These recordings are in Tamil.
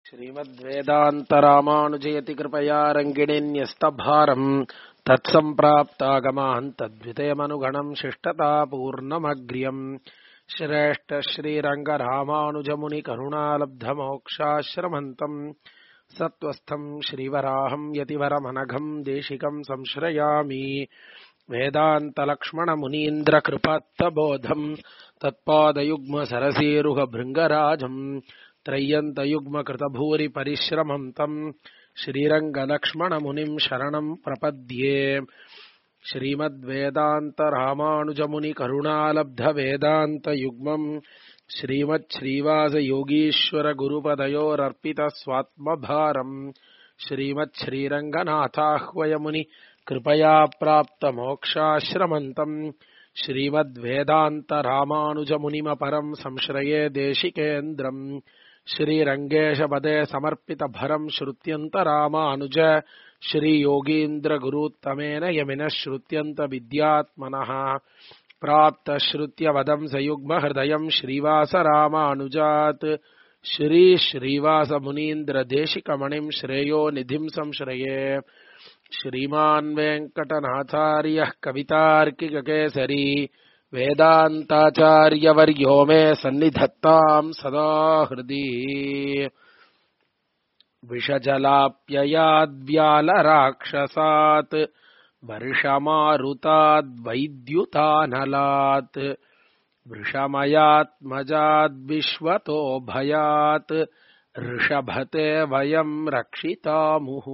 श्रीमद्वेदान्तरामानुजयति कृपया रङ्गिणीन्यस्तभारम् तत्सम्प्राप्तागमान् तद्वितयमनुगणम् शिष्टतापूर्णमग्र्यम् श्रेष्ठ श्रीरङ्गरामानुजमुनिकरुणालब्धमोक्षाश्रमन्तम् सत्त्वस्थम् श्रीवराहम् यतिवरमनघम् देशिकम् संश्रयामि वेदान्तलक्ष्मणमुनीन्द्रकृपात्तबोधम् तत्पादयुग्मसरसीरुहभृङ्गराजम् त्रय्यन्तयुग्मकृतभूरिपरिश्रमम् तम् श्रीरङ्गलक्ष्मणमुनिम् शरणम् प्रपद्ये श्रीमद्वेदान्तरामानुजमुनिकरुणालब्धवेदान्तयुग्मम् श्रीमच्छ्रीवासयोगीश्वरगुरुपदयोरर्पितस्वात्मभारम् श्रीमच्छ्रीरङ्गनाथाह्वयमुनि कृपया प्राप्तमोक्षाश्रमन्तम् श्रीमद्वेदान्तरामानुजमुनिमपरम् संश्रये देशिकेन्द्रम् श्रीरङ्गेशपदे समर्पितभरम् श्रुत्यन्तरामानुज श्रीयोगीन्द्रगुरुत्तमेन यमिनः श्रुत्यन्तविद्यात्मनः प्राप्तश्रुत्यवदम् सयुग्महृदयम् श्रीवासरामानुजात् श्रीश्रीवासमुनीन्द्रदेशिकमणिम् श्रेयो निधिम् संश्रये श्रीमान् वेङ्कटनाथार्यः कवितार्किककेसरी वेदान्ताचार्यवर्यो मे सन्निधत्ताम् सदा हृदि विषजलाप्ययाद्व्यालराक्षसात् वर्षमारुताद्वैद्युतानलात् वृषमयात्मजाद्विश्वतो भयात् ரிஷபதே வயம் ரக்ஷிதாமுஹு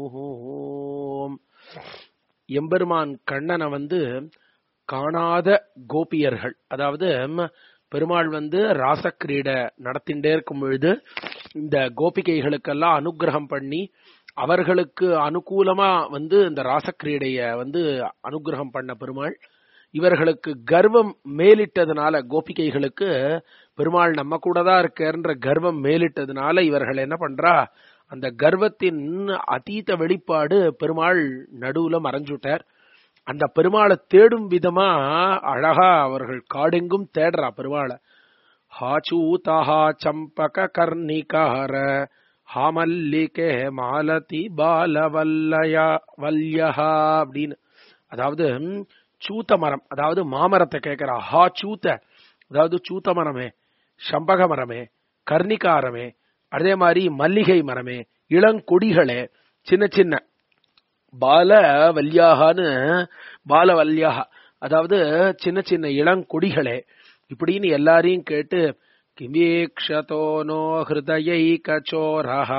எம்பெருமான் கண்ணனை வந்து காணாத கோபியர்கள் அதாவது பெருமாள் வந்து ராசக்கிரீட நடத்திண்டே இருக்கும் பொழுது இந்த கோபிகைகளுக்கெல்லாம் அனுகிரகம் பண்ணி அவர்களுக்கு அனுகூலமா வந்து இந்த ராசக்கிரீடைய வந்து அனுகிரகம் பண்ண பெருமாள் இவர்களுக்கு கர்வம் மேலிட்டதுனால கோபிகைகளுக்கு பெருமாள் நம்ம கூட தான் இருக்கன்ற கர்வம் மேலிட்டதுனால இவர்கள் என்ன பண்றா அந்த கர்வத்தின் அதீத வெளிப்பாடு பெருமாள் நடுவுல மறைஞ்சுட்டார் அந்த பெருமாளை தேடும் விதமா அழகா அவர்கள் காடெங்கும் தேடுறா பெருமாளை ஹாச்சூதஹா சம்பக கர்ணிகார ஹாமல்லிகே மாலதி பாலவல்லயா வல்யஹா அப்படின்னு அதாவது சூத்த மரம் அதாவது மாமரத்தை கேட்கிறா ஹா சூத்த அதாவது சூத்த மரமே சம்பக மரமே கர்ணிகாரமே அதே மாதிரி மல்லிகை மரமே இளங்கொடிகளே சின்ன சின்ன பால வல்யாகான்னு பால வல்யாக அதாவது சின்ன சின்ன இளங்கொடிகளே இப்படின்னு எல்லாரையும் கேட்டு கிமீக்ஷதோ ஹிருதயை கச்சோரஹா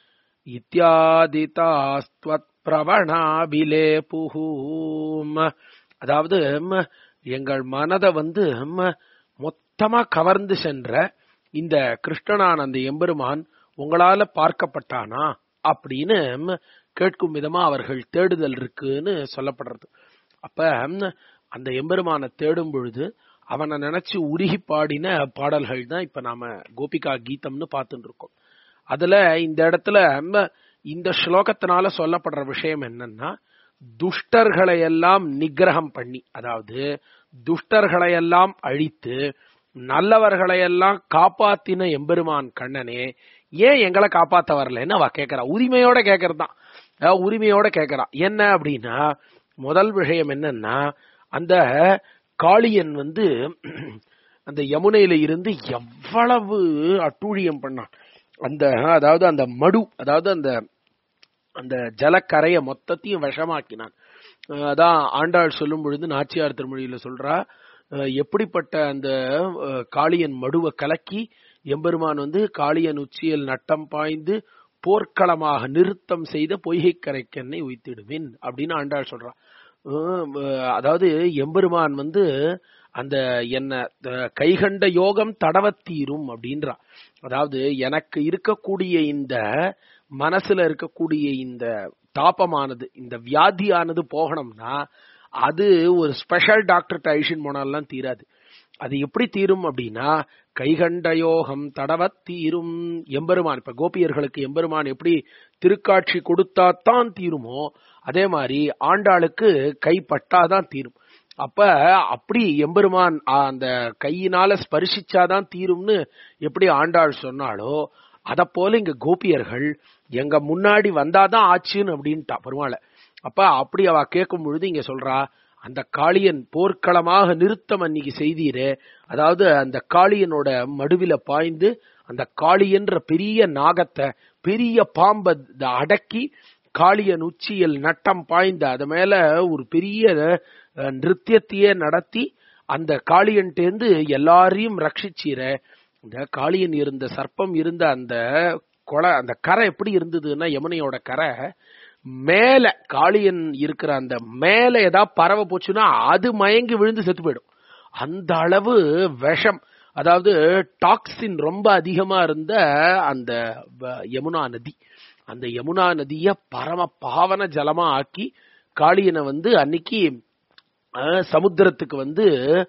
இத்தியாதிதாஸ்துவத் பிரவணாபிலே புஹூம் அதாவது எங்கள் மனதை வந்து மொத்தமா கவர்ந்து சென்ற இந்த கிருஷ்ணனான் அந்த எம்பெருமான் உங்களால பார்க்கப்பட்டானா அப்படின்னு கேட்கும் விதமா அவர்கள் தேடுதல் இருக்குன்னு சொல்லப்படுறது அப்ப அந்த எம்பெருமானை தேடும் பொழுது அவனை நினைச்சு உருகி பாடின பாடல்கள் தான் இப்ப நாம கோபிகா கீதம்னு பார்த்துட்டு இருக்கோம் அதுல இந்த இடத்துல இந்த ஸ்லோகத்தினால சொல்லப்படுற விஷயம் என்னன்னா துஷ்டர்களை எல்லாம் நிகிரகம் பண்ணி அதாவது துஷ்டர்களை எல்லாம் அழித்து நல்லவர்களை எல்லாம் காப்பாத்தின எம்பெருமான் கண்ணனே ஏன் எங்களை காப்பாத்த வரலன்னு அவ கேக்குறா உரிமையோட கேக்குறதான் உரிமையோட கேக்குறா என்ன அப்படின்னா முதல் விஷயம் என்னன்னா அந்த காளியன் வந்து அந்த யமுனையில இருந்து எவ்வளவு அட்டூழியம் பண்ணான் அந்த அதாவது அந்த மடு அதாவது அந்த அந்த ஜலக்கரைய மொத்தத்தையும் விஷமாக்கினான் அதான் ஆண்டாள் சொல்லும் பொழுது நாச்சியார் திருமொழியில சொல்றா எப்படிப்பட்ட அந்த காளியன் மடுவை கலக்கி எம்பெருமான் வந்து காளியன் உச்சியில் நட்டம் பாய்ந்து போர்க்களமாக நிறுத்தம் செய்த பொய்கை கரைக்கெண்ணை உய்த்திடுவேன் அப்படின்னு ஆண்டாள் சொல்றா அதாவது எம்பெருமான் வந்து அந்த என்ன கைகண்ட யோகம் தடவத்தீரும் அப்படின்றா அதாவது எனக்கு இருக்கக்கூடிய இந்த மனசுல இருக்கக்கூடிய இந்த தாபமானது இந்த வியாதியானது போகணும்னா அது ஒரு ஸ்பெஷல் டாக்டர்கிட்ட அழிச்சின் போனாலாம் தீராது அது எப்படி தீரும் அப்படின்னா கைகண்ட யோகம் தடவ தீரும் எம்பெருமான் இப்ப கோபியர்களுக்கு எம்பெருமான் எப்படி திருக்காட்சி கொடுத்தாத்தான் தீருமோ அதே மாதிரி ஆண்டாளுக்கு கைப்பட்டாதான் தீரும் அப்ப அப்படி எம்பெருமான் அந்த கையினால ஸ்பரிசிச்சாதான் தீரும்னு எப்படி ஆண்டாள் சொன்னாலோ அத போல இங்க கோபியர்கள் எங்க முன்னாடி வந்தாதான் ஆச்சுன்னு அப்படின்ட்டா பெருமாளை அப்ப அப்படி அவ கேட்கும் பொழுது இங்க சொல்றா அந்த காளியன் போர்க்களமாக நிறுத்தம் அன்னைக்கு செய்தீரே அதாவது அந்த காளியனோட மடுவில பாய்ந்து அந்த காளியன்ற பெரிய நாகத்தை பெரிய பாம்பை த- அடக்கி காளியன் உச்சியில் நட்டம் பாய்ந்த அது மேல ஒரு பெரிய அஹ், நிருத்தியத்தையே நடத்தி அந்த காளியன்ட்டேந்து எல்லாரையும் ரட்சிச்சீர இந்த காளியன் இருந்த சர்ப்பம் இருந்த அந்த கொலை அந்த கரை எப்படி இருந்ததுன்னா யமுனையோட கரை மேல காளியன் இருக்கிற அந்த மேல ஏதாவது பறவை போச்சுன்னா அது மயங்கி விழுந்து செத்து போயிடும் அந்த அளவு விஷம் அதாவது டாக்ஸின் ரொம்ப அதிகமா இருந்த அந்த வ- யமுனா நதி அந்த யமுனா நதிய பரம பாவன ஜலமா ஆக்கி காளியனை வந்து அன்னைக்கு அஹ், சமுத்திரத்துக்கு வந்து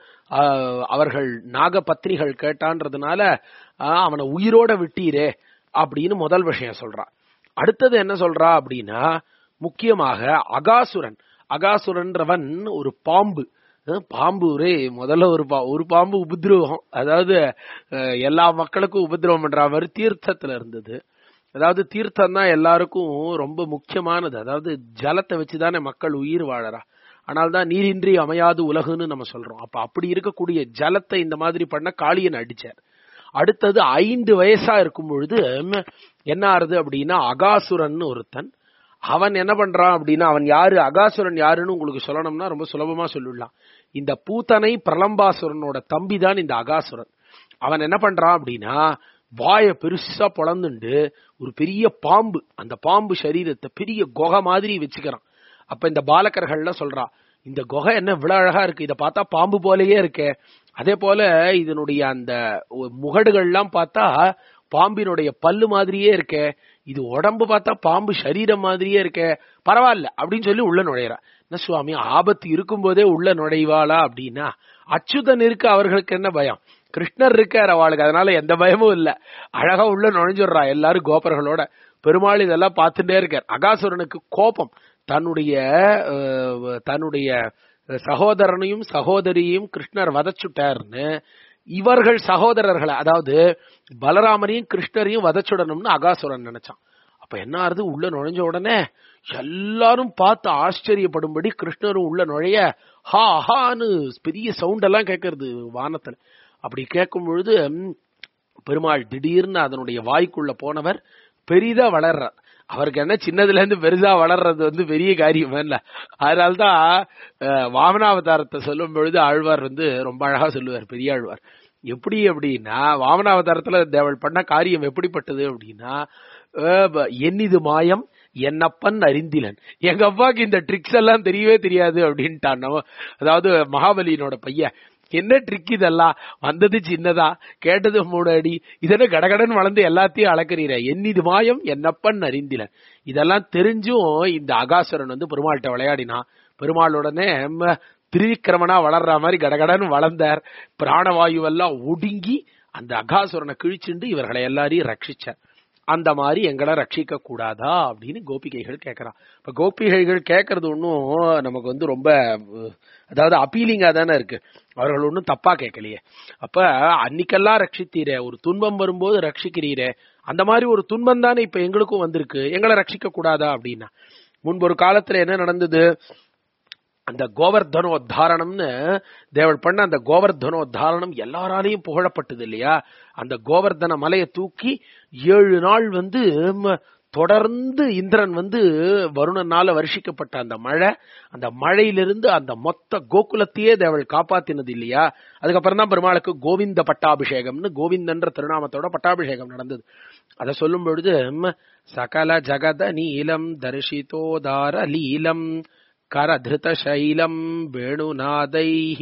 அஹ், அவர்கள் நாகபத்னிகள் கேட்டான்றதுனால அஹ், அவனை உயிரோட விட்டீரே அப்படின்னு முதல் விஷயம் சொல்றான் அடுத்தது என்ன சொல்றா அப்படின்னா முக்கியமாக அகாசுரன் அகாசுரன்றவன் ஒரு பாம்பு அஹ், பாம்பு ஒரே முதல்ல ஒரு பா ஒரு பாம்பு உபதிரவம் அதாவது அஹ், எல்லா மக்களுக்கும் உபதிரவம் பண்ற மாதிரி தீர்த்தத்துல இருந்தது அதாவது தீர்த்தம் தான் எல்லாருக்கும் ரொம்ப முக்கியமானது அதாவது ஜலத்தை வச்சுதானே மக்கள் உயிர் வாழறா ஆனால் தான் நீரின்றி அமையாது உலகுன்னு நம்ம சொல்றோம் அப்ப அப்படி இருக்கக்கூடிய ஜலத்தை இந்த மாதிரி பண்ண காளியன் அடிச்சார் அடுத்தது ஐந்து வயசா இருக்கும் பொழுது ம், என்ன ஆறுது அப்படின்னா அகாசுரன் ஒருத்தன் அவன் என்ன பண்றான் அப்படின்னா அவன் யாரு அகாசுரன் யாருன்னு உங்களுக்கு சொல்லணும்னா ரொம்ப சுலபமா சொல்லிடலாம் இந்த பூத்தனை பிரலம்பாசுரனோட தம்பி தான் இந்த அகாசுரன் அவன் என்ன பண்றான் அப்படின்னா வாய பெருசா பொளந்துண்டு ஒரு பெரிய பாம்பு அந்த பாம்பு சரீரத்தை பெரிய குகை மாதிரி வச்சுக்கிறான் அப்ப இந்த பாலகர்கள்லாம் சொல்றா இந்த குகை என்ன இவ்வளவு அழகா இருக்கு இத பார்த்தா பாம்பு போலயே இருக்கே அதே போல இதனுடைய அந்த ஒ- முகடுகள்லாம் பார்த்தா பாம்பினுடைய பல்லு மாதிரியே இருக்கே இது உடம்பு பார்த்தா பாம்பு சரீரம் மாதிரியே இருக்கே பரவாயில்ல அப்படின்னு சொல்லி உள்ள நுழையறா என்ன சுவாமி ஆபத்து இருக்கும்போதே உள்ள நுழைவாளா அப்படின்னா அச்சுதன் இருக்கு அவர்களுக்கு என்ன பயம் கிருஷ்ணர் இருக்கார் அவளுக்கு அதனால எந்த பயமும் இல்ல அழகா உள்ள நுழைஞ்சுடுறா எல்லாரும் கோபர்களோட பெருமாள் இதெல்லாம் பார்த்துட்டே இருக்கார் அகாசுரனுக்கு கோபம் தன்னுடைய அஹ், தன்னுடைய சகோதரனையும் சகோதரியையும் கிருஷ்ணர் வதச்சுட்டார்னு இவர்கள் சகோதரர்களை அதாவது பலராமரையும் கிருஷ்ணரையும் வதச்சுடணும்னு அகாசுரன் நினைச்சான் அப்ப என்ன ஆறுது உள்ள நுழைஞ்ச உடனே எல்லாரும் பார்த்து ஆச்சரியப்படும்படி கிருஷ்ணரும் உள்ள நுழைய ஹா ஹான்னு பெரிய சவுண்ட் எல்லாம் கேட்கறது வானத்துல அப்படி கேட்கும் பொழுது ம், பெருமாள் திடீர்னு அதனுடைய வாய்க்குள்ள போனவர் பெரிதா வளர்றார் அவருக்கு என்ன சின்னதுல இருந்து பெரிதா வளர்றது வந்து பெரிய காரியம் இல்ல அதனால்தான் அஹ், வாமனாவதாரத்தை சொல்லும் பொழுது ஆழ்வார் வந்து ரொம்ப அழகா சொல்லுவார் பெரிய ஆழ்வார் எப்படி அப்படின்னா வாமனாவதாரத்துல தேவள் பண்ண காரியம் எப்படிப்பட்டது அப்படின்னா அஹ், ப- என்னிது மாயம் என்னப்பன் அறிந்திலன் எங்க அப்பாக்கு இந்த ட்ரிக்ஸ் எல்லாம் தெரியவே தெரியாது அப்படின்ட்டான் நம்ம- அதாவது மகாபலியினோட பையன் என்ன ட்ரிக் இதெல்லாம் வந்தது சின்னதா கேட்டது மூணு அடி இதென்ன கடகடன் வளர்ந்து எல்லாத்தையும் அளக்குறீர என்னிது மாயம் என்னப்பன் அறிந்திலன் இதெல்லாம் தெரிஞ்சும் இந்த அகாசுரன் வந்து பெருமாள்கிட்ட விளையாடினான் பெருமாளுடனே ம, திரிவிக்கிரமனா வளர்ற மாதிரி கடகடன் வளர்ந்தார் பிராணவாயுவெல்லாம் ஒடுங்கி அந்த அகாசுரனை கிழிச்சுண்டு இவர்களை எல்லாரையும் ரட்சிச்சார் அந்த மாதிரி எங்களை ரட்சிக்க கூடாதா அப்படின்னு கோபிகைகள் கேட்கறான் இப்ப கோபிகைகள் கேட்கறது ஒன்றும் நமக்கு வந்து ரொம்ப அஹ், அதாவது அப்பீலிங்கா தானே இருக்கு அவர்கள் ஒன்றும் தப்பா கேட்கலையே அப்ப அன்னைக்கெல்லாம் ரட்சித்தீரே ஒரு துன்பம் வரும்போது ரட்சிக்கிறீரே அந்த மாதிரி ஒரு துன்பம் தானே இப்ப எங்களுக்கும் வந்திருக்கு எங்களை ரட்சிக்க கூடாதா அப்படின்னா முன்பு ஒரு காலத்துல என்ன நடந்தது அந்த கோவர்தனோத்தாரணம்னு தேவள் பண்ண அந்த கோவர்தனோத்தாரணம் எல்லாராலையும் புகழப்பட்டது இல்லையா அந்த கோவர்தன மலையை தூக்கி ஏழு நாள் வந்து ம, தொடர்ந்து இந்திரன் வந்து வருணனால வருஷிக்கப்பட்ட அந்த மழை அந்த மழையிலிருந்து அந்த மொத்த கோகுலத்தையே தேவள் காப்பாத்தினது இல்லையா அதுக்கப்புறம் தான் பெருமாளுக்கு கோவிந்த பட்டாபிஷேகம்னு கோவிந்தன்ற திருநாமத்தோட பட்டாபிஷேகம் நடந்தது அதை சொல்லும் பொழுது ம், சகல ஜகத நீலம் தரிசிதோதார லீலம் கரதிருதசைலம் வேணுநாதைः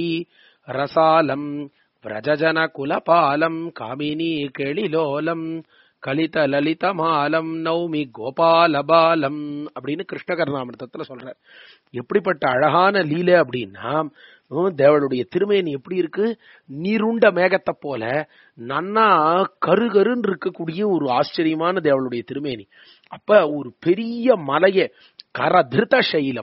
ரசாலம் விரஜஜன குலபாலம் காமினி கெளிலோலம் கலித லலிதமாலம் நௌமி கோபாலபாலம் அப்படின்னு கிருஷ்ணகர்ணாமிரதத்துல சொல்றார் எப்படிப்பட்ட அழகான லீலை அப்படின்னா ஹம், தேவளுடைய திருமேனி எப்படி இருக்கு நீருண்ட மேகத்தை போல நன்னா கரு கருன்னு இருக்கக்கூடிய ஒரு ஆச்சரியமான தேவளுடைய திருமேனி அப்ப ஒரு பெரிய மலைய கரதிருத சைலம்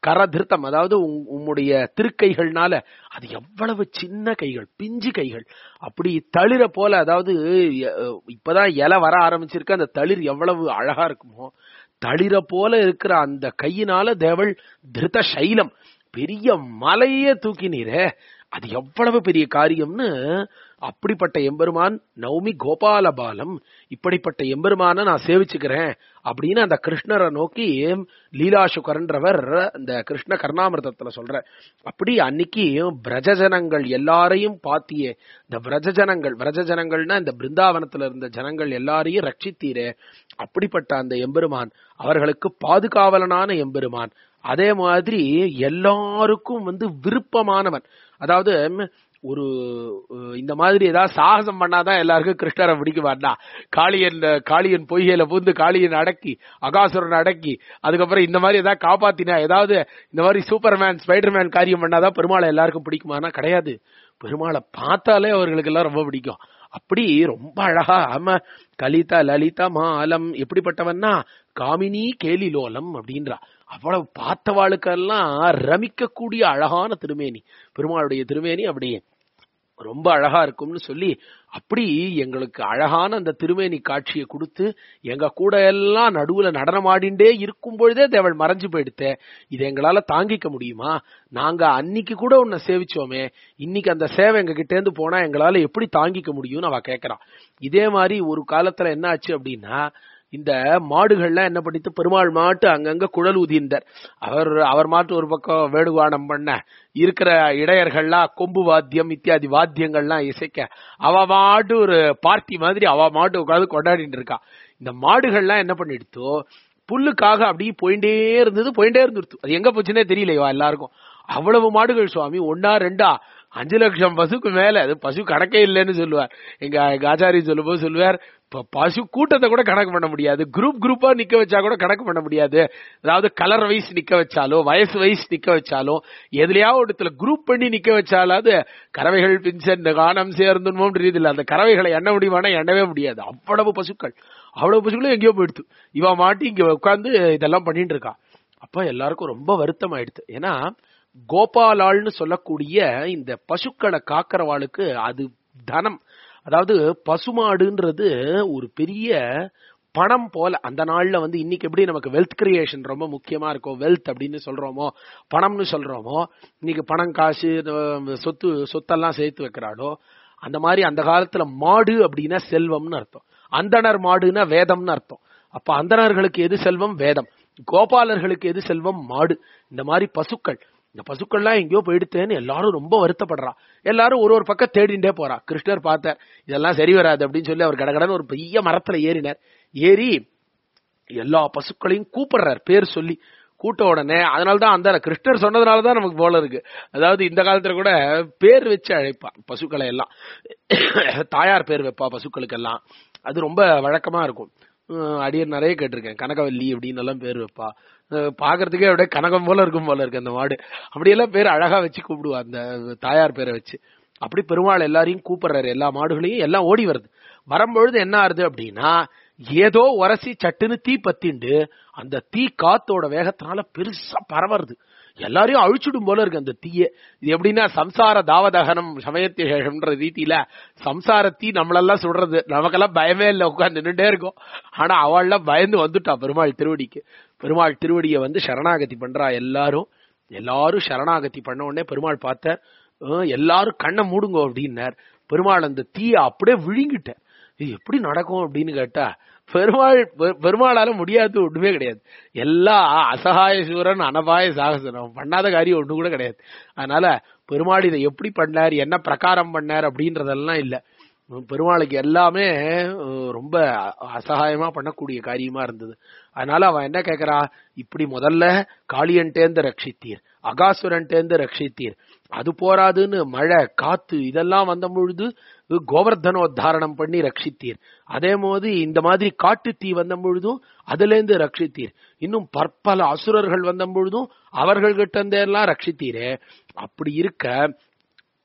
கரதிருத்தம் அதாவது உம்- உம்முடைய திருக்கைகள்னால அது எவ்வளவு சின்ன கைகள் பிஞ்சு கைகள் அப்படி தளிர போல அதாவது அஹ், இப்பதான் இலை வர ஆரம்பிச்சிருக்கு அந்த தளிர் எவ்வளவு அழகா இருக்குமோ தளிர போல இருக்கிற அந்த கையினால தேவள் திருத சைலம் பெரிய மலையே தூக்கினீரே அது எவ்வளவு பெரிய காரியம்னு அப்படிப்பட்ட எம்பெருமான் நவமி கோபாலபாலம் இப்படிப்பட்ட எம்பெருமான நான் சேவிச்சுக்கிறேன் அப்படின்னு அந்த கிருஷ்ணரை நோக்கி லீலாசுகரன்றவர் இந்த கிருஷ்ண கர்ணாமிர்தத்துல சொல்ற அப்படி அன்னைக்கு பிரஜஜனங்கள் எல்லாரையும் பாத்தியே இந்த பிரஜஜனங்கள் பிரஜஜனங்கள்னா இந்த பிருந்தாவனத்துல இருந்த ஜனங்கள் எல்லாரையும் ரட்சித்தீரே அப்படிப்பட்ட அந்த எம்பெருமான் அவர்களுக்கு பாதுகாவலனான எம்பெருமான் அதே மாதிரி எல்லாருக்கும் வந்து விருப்பமானவன் அதாவது ம், ஒரு அஹ், இந்த மாதிரி ஏதாவது சாகசம் பண்ணாதான் எல்லாருக்கும் கிருஷ்ணரை பிடிக்க வேண்டாம் காளியன் காளியன் பொய்கையில பூந்து காளியன் அடக்கி அகாசுரன் அடக்கி அதுக்கப்புறம் இந்த மாதிரி ஏதாவது காப்பாத்தினா ஏதாவது இந்த மாதிரி சூப்பர்மேன் ஸ்பைடர்மேன் காரியம் பண்ணாதான் பெருமாளை எல்லாருக்கும் பிடிக்குமானா கிடையாது பெருமாளை பார்த்தாலே அவர்களுக்கு எல்லாம் ரொம்ப பிடிக்கும் அப்படி ரொம்ப அழகா ஆமா கலிதா லலிதா மாலம் எப்படிப்பட்டவன்னா காமினி கேலிலோலம் அப்படின்றா அவ்வளவு பார்த்தவாளுக்கெல்லாம் ரமிக்கக்கூடிய அழகான திருமேனி பெருமாளுடைய திருமேனி அப்படியே ரொம்ப அழகா இருக்கும்னு சொல்லி அப்படி எங்களுக்கு அழகான அந்த திருமேனி காட்சியை கொடுத்து எங்க கூட எல்லாம் நடுவுல நடனமாடிண்டே இருக்கும் பொழுதே தேவள் மறைஞ்சு போயிடுத்தே இதை எங்களால தாங்கிக்க முடியுமா நாங்க அன்னைக்கு கூட உன்னை சேவிச்சோமே இன்னைக்கு அந்த சேவை எங்க கிட்ட இருந்து போனா எங்களால எப்படி தாங்கிக்க முடியும்னு அவ கேக்குறான் இதே மாதிரி ஒரு காலத்துல என்ன ஆச்சு அப்படின்னா இந்த மாடுகள்லாம் என்ன பண்ணிட்டு பெருமாள் மாட்டு அங்கங்க குழல் ஊதிந்தார் அவர் அவர் மாட்டு ஒரு பக்கம் வேடுகானம் பண்ண இருக்கிற இடையர்கள்லாம் கொம்பு வாத்தியம் இத்தியாதி வாத்தியங்கள்லாம் இசைக்க அவ மாட்டு ஒரு பார்ட்டி மாதிரி அவ மாட்டு உட்காந்து கொண்டாடிட்டு இருக்கா இந்த மாடுகள்லாம் என்ன பண்ணிடுத்தோ புல்லுக்காக அப்படியே போயிட்டே இருந்தது போயிட்டே இருந்துருத்து அது எங்க போச்சுன்னே தெரியலையோ எல்லாருக்கும் அவ்வளவு மாடுகள் சுவாமி ஒன்னா ரெண்டா அஞ்சு லட்சம் பசுக்கு மேல அது பசு கணக்கே இல்லைன்னு சொல்லுவார் எங்க எங்க ஆச்சாரி சொல்லும்போது சொல்லுவார் இப்ப பசு கூட்டத்தை கூட கணக்கு பண்ண முடியாது குரூப் குரூப்பா நிக்க வச்சா கூட கணக்கு பண்ண முடியாது அதாவது கலர் வைஸ் நிக்க வச்சாலோ வயசு வைஸ் நிக்க வச்சாலும் எதுலயாவது இடத்துல குரூப் பண்ணி நிக்க வச்சாலாவது கறவைகள் பின்சென் கானம் சேர்ந்துமோன்ற ரீதியில் அந்த கறவைகளை எண்ண முடியுமானா எண்ணவே முடியாது அவ்வளவு பசுக்கள் அவ்வளவு பசுக்களும் எங்கேயோ போயிடுது இவ மாட்டி இங்க உட்கார்ந்து இதெல்லாம் பண்ணிட்டு இருக்கா அப்ப எல்லாருக்கும் ரொம்ப வருத்தம் ஆயிடுது ஏன்னா கோபாலாள்னு சொல்லக்கூடிய இந்த பசுக்களை காக்கிறவாளுக்கு அது தனம் அதாவது பசுமாடுன்றது ஒரு பெரிய பணம் போல அந்த நாள்ல வந்து இன்னைக்கு எப்படி நமக்கு வெல்த் கிரியேஷன் ரொம்ப முக்கியமா இருக்கும் வெல்த் அப்படின்னு சொல்றோமோ பணம்னு சொல்றோமோ இன்னைக்கு பணம் காசு அஹ் சொத்து சொத்தெல்லாம் சேர்த்து வைக்கிறாளோ அந்த மாதிரி அந்த காலத்துல மாடு அப்படின்னா செல்வம்னு அர்த்தம் அந்தணர் மாடுன்னா வேதம்னு அர்த்தம் அப்ப அந்தணர்களுக்கு எது செல்வம் வேதம் கோபாலர்களுக்கு எது செல்வம் மாடு இந்த மாதிரி பசுக்கள் இந்த பசுக்கள்லாம் எங்கேயோ போயிடுத்தேன்னு எல்லாரும் ரொம்ப வருத்தப்படுறா எல்லாரும் ஒரு ஒரு பக்கம் தேடிண்டே போறா கிருஷ்ணர் பார்த்தார் இதெல்லாம் சரி வராது அப்படின்னு சொல்லி அவர் கடகடன்னு ஒரு பெரிய மரத்துல ஏறினார் ஏறி எல்லா பசுக்களையும் கூப்பிடுறார் பேர் சொல்லி கூட்ட உடனே அதனாலதான் அந்த கிருஷ்ணர் சொன்னதுனாலதான் நமக்கு போல இருக்கு அதாவது இந்த காலத்துல கூட பேர் வச்சு அழைப்பா பசுக்களை எல்லாம் தாயார் பேர் வைப்பா பசுக்களுக்கெல்லாம் அது ரொம்ப வழக்கமா இருக்கும் அஹ் அடியர் நிறைய கேட்டிருக்கேன் கனகவல்லி அப்படின்னு எல்லாம் பேர் வைப்பா அஹ் பாக்குறதுக்கே அப்படியே கனகம் போல இருக்கும் போல இருக்கு அந்த மாடு அப்படியெல்லாம் பேர் அழகா வச்சு கூப்பிடுவா அந்த தாயார் பேரை வச்சு அப்படி பெருமாள் எல்லாரையும் கூப்பிடுறாரு எல்லா மாடுகளையும் எல்லாம் ஓடி வருது வரும்பொழுது என்ன ஆறுது அப்படின்னா ஏதோ உரசி சட்டுன்னு தீ பத்திண்டு அந்த தீ காத்தோட வேகத்தினால பெருசா பரவருது எல்லாரையும் அழிச்சுடும் போல இருக்கு அந்த தீய இது எப்படின்னா சம்சார தாவதகனம் சமயத்தேஷம்ன்ற ரீதியில சம்சார தீ நம்மளெல்லாம் சுடுறது நமக்கெல்லாம் பயமே இல்லை உட்கார்ந்து நின்றுட்டே இருக்கும் ஆனா அவள்லாம் பயந்து வந்துட்டா பெருமாள் திருவடிக்கு பெருமாள் திருவடியை வந்து சரணாகதி பண்றா எல்லாரும் எல்லாரும் சரணாகதி பண்ண உடனே பெருமாள் பார்த்தார் "அஹ், எல்லாரும் கண்ணை மூடுங்க அப்படின்னார் பெருமாள் அந்த தீயை அப்படியே விழுங்கிட்டார் இது எப்படி நடக்கும் அப்படின்னு கேட்டா பெருமாள் பெ- பெருமாளால முடியாது ஒண்ணுமே கிடையாது எல்லா அசகாய சூரன் அனபாய சாகசனம் பண்ணாத காரியம் ஒண்ணு கூட கிடையாது அதனால பெருமாள் இதை எப்படி பண்ணார் என்ன பிரகாரம் பண்ணார் அப்படின்றதெல்லாம் இல்ல பெருமாளுக்கு எல்லாமே அஹ், ரொம்ப அசகாயமா பண்ணக்கூடிய காரியமா இருந்தது அதனால அவன் என்ன கேக்குறா இப்படி முதல்ல காளியன்டேந்து ரட்சித்தீர் அகாசுரன்டேந்து ரட்சித்தீர் அது போராதுன்னு மழை காத்து இதெல்லாம் வந்த பொழுது கோவர்தனோத்தாரணம் பண்ணி ரட்சித்தீர் அதே போது இந்த மாதிரி காட்டு தீ வந்த பொழுதும் அதுல இருந்து ரட்சித்தீர் இன்னும் பற்பல அசுரர்கள் வந்த பொழுதும் அவர்கள் கிட்ட இருந்தே எல்லாம் ரட்சித்தீரே அப்படி இருக்க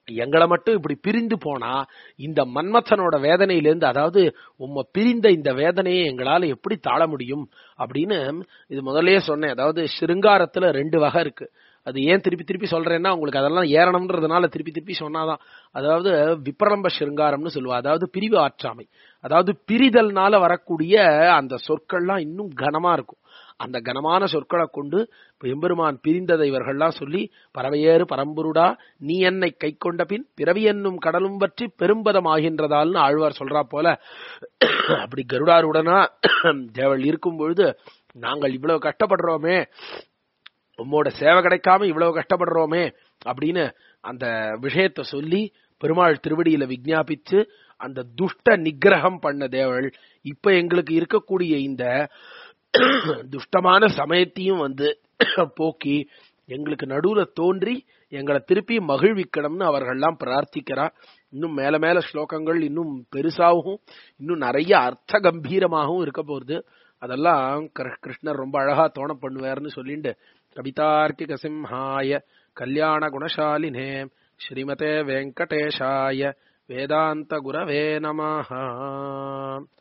எங்களை மட்டும் இப்படி பிரிந்து போனா இந்த மன்மத்தனோட வேதனையிலிருந்து அதாவது உம்ம பிரிந்த இந்த வேதனையை எங்களால எப்படி தாழ முடியும் அப்படின்னு இது முதல்லயே சொன்னேன் அதாவது சிருங்காரத்துல ரெண்டு வகை இருக்கு அது ஏன் திருப்பி திருப்பி சொல்றேன்னா உங்களுக்கு அதெல்லாம் ஏறணும்ன்றதுனால திருப்பி திருப்பி சொன்னாதான் அதாவது விப்ரலம்ப சிருங்காரம்னு சொல்லுவா அதாவது பிரிவு ஆற்றாமை அதாவது பிரிதல்னால வரக்கூடிய அந்த சொற்கள்லாம் இன்னும் கனமா இருக்கும் அந்த கனமான சொற்களை கொண்டு இப்ப எம்பெருமான் பிரிந்ததை இவர்கள்லாம் சொல்லி பறவையேறு பரம்புருடா நீ என்னை கை கொண்ட பின் பிறவி என்னும் கடலும் பற்றி பெரும்பதம் ஆகின்றதால்னு ஆழ்வார் சொல்றா போல அப்படி கருடாருடனா தேவள் இருக்கும் பொழுது நாங்கள் இவ்வளவு கஷ்டப்படுறோமே உம்மோட சேவை கிடைக்காம இவ்வளவு கஷ்டப்படுறோமே அப்படின்னு அந்த விஷயத்த சொல்லி பெருமாள் திருவடியில விஞ்ஞாபிச்சு அந்த துஷ்ட நிகிரகம் பண்ண தேவள் இப்ப எங்களுக்கு இருக்கக்கூடிய இந்த துஷ்டமான சமயத்தையும் வந்து போக்கி எங்களுக்கு நடுவுல தோன்றி எங்களை திருப்பி மகிழ்விக்கணும்னு அவர்கள்லாம் பிரார்த்திக்கிறா இன்னும் மேல மேல ஸ்லோகங்கள் இன்னும் பெருசாகவும் இன்னும் நிறைய அர்த்த கம்பீரமாகவும் இருக்க போகுது அதெல்லாம் கிரு- கிருஷ்ணர் ரொம்ப அழகா தோண பண்ணுவார்னு சொல்லிட்டு கவிதார்க்கிக சிம்ஹாய கல்யாண குணசாலினே ஸ்ரீமதே வெங்கடேஷாய வேதாந்த குரவே நமஹ